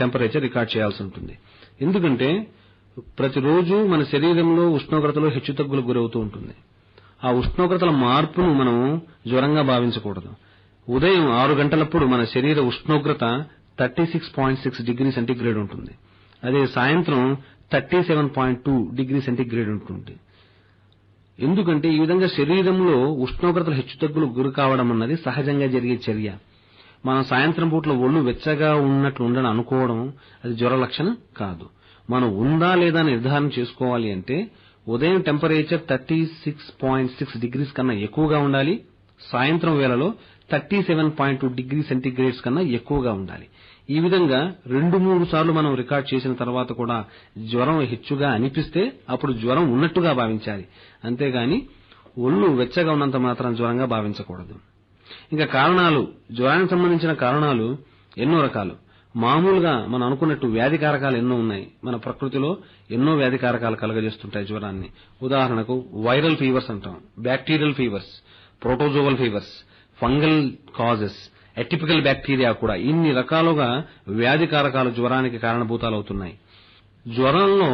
temperature record చేయాల్సి ఉంటుంది ఎందుకంటే ప్రతిరోజు మన శరీరంలో ఉష్ణోగ్రతలో హెచ్చుతగ్గులకు గురవుతూ ఉంటుంది ఆ ఉష్ణోగ్రతల మార్పును మనం జ్వరంగా భావించకూడదు ఉదయం ఆరు గంటలప్పుడు మన శరీర ఉష్ణోగ్రత thirty six point six degree centigrade ఉంటుంది అదే సాయంత్రం thirty seven point two degree centigrade ఉంటుంది ఎందుకంటే ఈ విధంగా శరీరంలో ఉష్ణోగ్రతలు హెచ్చుతగ్గులు గురి కావడం అన్నది సహజంగా జరిగే చర్య మనం సాయంత్రం పూట్ల ఒళ్ళు వెచ్చగా ఉన్నట్లు ఉండని అనుకోవడం అది జ్వర లక్షణం కాదు మనం ఉందా లేదా నిర్ధారణ చేసుకోవాలి అంటే ఉదయం temperature thirty six point six degrees కన్నా ఎక్కువగా ఉండాలి సాయంత్రం వేళలో thirty seven point two degree centigrades కన్నా ఎక్కువగా ఉండాలి ఈ విధంగా రెండు మూడు సార్లు మనం రికార్డ్ చేసిన తర్వాత కూడా జ్వరం హెచ్చుగా అనిపిస్తే అప్పుడు జ్వరం ఉన్నట్టుగా భావించాలి అంతేగాని ఒళ్ళు వెచ్చగా ఉన్నంత మాత్రం జ్వరంగా భావించకూడదు ఇంకా కారణాలు జ్వరానికి సంబంధించిన కారణాలు ఎన్నో రకాలు మామూలుగా మనం అనుకున్నట్టు వ్యాధి కారకాలు ఎన్నో ఉన్నాయి మన ప్రకృతిలో ఎన్నో వ్యాధి కారకాలు కలగజేస్తుంటాయి జ్వరాన్ని ఉదాహరణకు వైరల్ ఫీవర్స్ అంటాం bacterial fevers protozoal fevers fungal causes atypical bacteria కూడా ఇన్ని రకాలుగా వ్యాధి కారకాలు జ్వరానికి కారణభూతాలవుతున్నాయి జ్వరంలో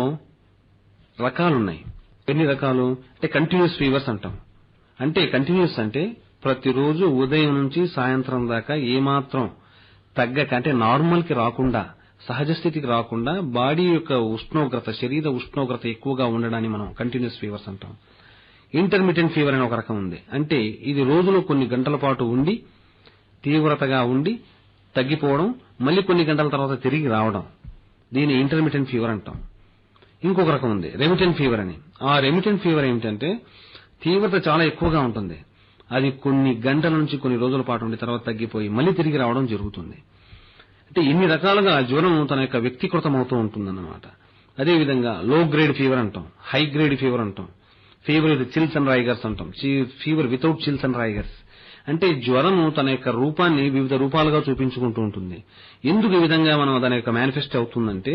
రకాలున్నాయి ఎన్ని రకాలు అంటే కంటిన్యూస్ ఫీవర్స్ అంటాం అంటే కంటిన్యూస్ అంటే ప్రతిరోజు ఉదయం నుంచి సాయంత్రం దాకా ఏమాత్రం తగ్గక అంటే నార్మల్ కి రాకుండా సహజ స్థితికి రాకుండా బాడీ యొక్క ఉష్ణోగ్రత శరీర ఉష్ణోగ్రత ఎక్కువగా ఉండడాన్ని మనం కంటిన్యూస్ ఫీవర్స్ అంటాం ఇంటర్మీడియట్ ఫీవర్ అనే ఒక రకం ఉంది అంటే ఇది రోజులో కొన్ని గంటల పాటు ఉండి తీవ్రతగా ఉండి తగ్గిపోవడం మళ్ళీ కొన్ని గంటల తర్వాత తిరిగి రావడం దీని ఇంటర్మీడియట్ ఫీవర్ అంటాం ఇంకొక రకం ఉంది రెమిటెంట్ ఫీవర్ అని ఆ రెమిటెంట్ ఫీవర్ ఏమిటంటే తీవ్రత చాలా ఎక్కువగా ఉంటుంది అది కొన్ని గంటల నుంచి కొన్ని రోజుల పాటు ఉండి తర్వాత తగ్గిపోయి మళ్ళీ తిరిగి రావడం జరుగుతుంది అంటే ఇన్ని రకాలుగా జ్వరం తన యొక్క వ్యక్తీకృతం అవుతూ ఉంటుందన్నమాట అదేవిధంగా లో గ్రేడ్ ఫీవర్ అంటాం హై గ్రేడ్ ఫీవర్ అంటాం fever with chills and rigors అంటాం fever without chills and rigors అంటే జ్వరము తన యొక్క రూపాన్ని వివిధ రూపాలుగా చూపించుకుంటూ ఉంటుంది ఎందుకు ఈ విధంగా మనం దాని యొక్క మేనిఫెస్ట్ అవుతుందంటే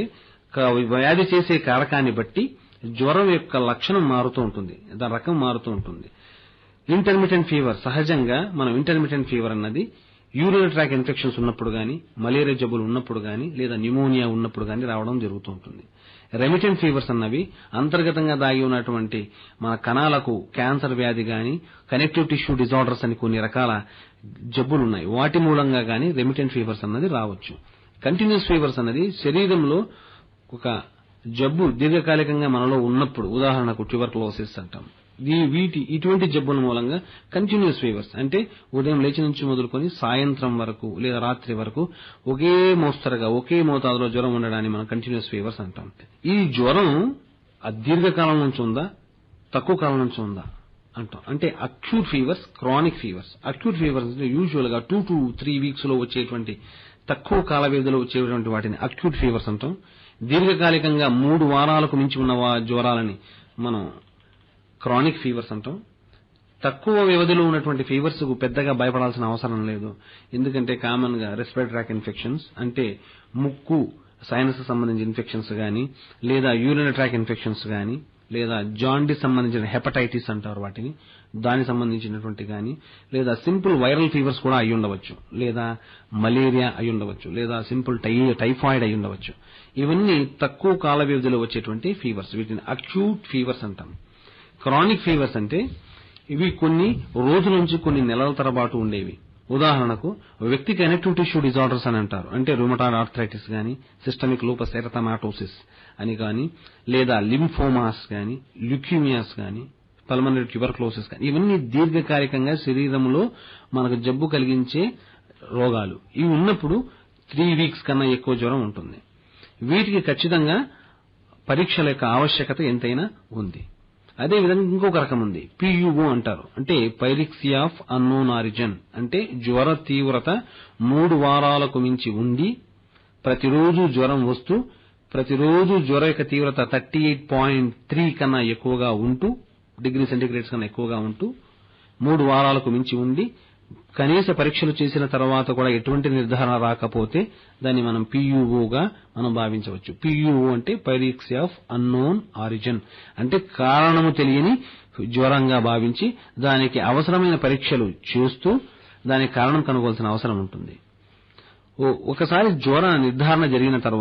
వ్యాధి చేసే కారకాన్ని బట్టి జ్వరం యొక్క లక్షణం మారుతూ ఉంటుంది దాని రకం మారుతూ ఉంటుంది ఇంటర్మీడియట్ ఫీవర్ సహజంగా మనం ఇంటర్మీడియట్ ఫీవర్ అన్నది యూరినరీ ట్రాక్ ఇన్ఫెక్షన్స్ ఉన్నప్పుడు గాని మలేరియా జబ్బులు ఉన్నప్పుడు గాని లేదా న్యూమోనియా ఉన్నప్పుడు గాని రావడం జరుగుతూ ఉంటుంది రెమిటెంట్ ఫీవర్స్ అన్నవి అంతర్గతంగా దాగి ఉన్నటువంటి మన కణాలకు క్యాన్సర్ వ్యాధి గాని కనెక్టివ్ టిష్యూ డిజార్డర్స్ అని కొన్ని రకాల జబ్బులు ఉన్నాయి వాటి మూలంగా గాని రెమిటెంట్ ఫీవర్స్ అన్నది రావచ్చు కంటిన్యూస్ ఫీవర్స్ అన్నది శరీరంలో ఒక జబ్బు దీర్ఘకాలికంగా మనలో ఉన్నప్పుడు ఉదాహరణకు ట్యూబర్క్లోసిస్ అంటాం వీటి ఇటువంటి జబ్బుల మూలంగా కంటిన్యూస్ ఫీవర్స్ అంటే ఉదయం లేచి నుంచి మొదలుకొని సాయంత్రం వరకు లేదా రాత్రి వరకు ఒకే మోస్తరుగా ఒకే మోతాదులో జ్వరం ఉండడాన్ని మనం కంటిన్యూస్ ఫీవర్స్ అంటాం ఈ జ్వరం దీర్ఘకాలం నుంచి ఉందా తక్కువ కాలం నుంచి ఉందా అంటాం అంటే acute fevers chronic fevers acute fevers అంటే యూజువల్ గా టూ టు త్రీ వీక్స్ లో వచ్చేటువంటి తక్కువ కాల వ్యవధిలో వచ్చేటువంటి వాటిని అక్యూట్ ఫీవర్స్ అంటాం దీర్ఘకాలికంగా మూడు వారాలకు మించి ఉన్న జ్వరాలని మనం క్రానిక్ ఫీవర్స్ అంటాం తక్కువ వ్యవధిలో ఉన్నటువంటి ఫీవర్స్ కు పెద్దగా భయపడాల్సిన అవసరం లేదు ఎందుకంటే కామన్ గా రెస్పిరేటరీ ట్రాక్ ఇన్ఫెక్షన్స్ అంటే ముక్కు సైనస్ సంబంధించిన ఇన్ఫెక్షన్స్ గాని లేదా యూరినరీ ట్రాక్ ఇన్ఫెక్షన్స్ గాని లేదా జాండీస్ సంబంధించిన హెపటైటిస్ అంటారు వాటిని దానికి సంబంధించినటువంటి గాని లేదా సింపుల్ వైరల్ ఫీవర్స్ కూడా అయి ఉండవచ్చు లేదా మలేరియా అయి ఉండవచ్చు లేదా సింపుల్ టైఫాయిడ్ అయి ఉండవచ్చు ఇవన్నీ తక్కువ కాల వ్యవధిలో వచ్చేటువంటి ఫీవర్స్ వీటిని అక్యూట్ ఫీవర్స్ అంటాం క్రానిక్ ఫీవర్స్ అంటే ఇవి కొన్ని రోజుల నుంచి కొన్ని నెలల తరబాటు ఉండేవి ఉదాహరణకు వ్యక్తి కనెక్టివ్ టిష్యూ డిజార్డర్స్ అని అంటారు అంటే రుమటాయిడ్ ఆర్థరైటిస్ గాని సిస్టమిక్ లూపస్ ఎరథమాటోసిస్ అని గాని లేదా లింఫోమాస్ గాని ల్యూక్యూమియాస్ గాని పల్మనరీ ట్యూబర్క్లోసిస్ గాని ఇవన్నీ దీర్ఘకాలికంగా శరీరంలో మనకు జబ్బు కలిగించే రోగాలు ఇవి ఉన్నప్పుడు త్రీ వీక్స్ కన్నా ఎక్కువ జ్వరం ఉంటుంది వీటికి ఖచ్చితంగా పరీక్షల యొక్క ఆవశ్యకత ఎంతైనా ఉంది అదేవిధంగా ఇంకొక రకం ఉంది పియుఓ అంటారు అంటే పైరిక్సియా ఆఫ్ అన్నోన్ ఆరిజిన్ అంటే జ్వర తీవ్రత మూడు వారాలకు మించి ఉండి ప్రతిరోజు జ్వరం వస్తూ ప్రతిరోజు జ్వర యొక్క తీవ్రత థర్టీ ఎయిట్ పాయింట్ త్రీ కన్నా ఎక్కువగా ఉంటూ డిగ్రీ సెంటీగ్రేడ్స్ కన్నా ఎక్కువగా ఉంటూ మూడు వారాలకు మించి ఉండి కనీస పరీక్షలు చేసిన తర్వాత కూడా ఎటువంటి నిర్ధారణ రాకపోతే దాన్ని మనం పియుఓగా మనం భావించవచ్చు పియుఓ అంటే పైరిక్సీ ఆఫ్ అన్నోన్ ఆరిజిన్ అంటే కారణము తెలియని జ్వరంగా భావించి దానికి అవసరమైన పరీక్షలు చేస్తూ దానికి కారణం కనుగోల్సిన అవసరం ఉంటుంది ఒకసారి జ్వర నిర్ధారణ జరిగిన తర్వాత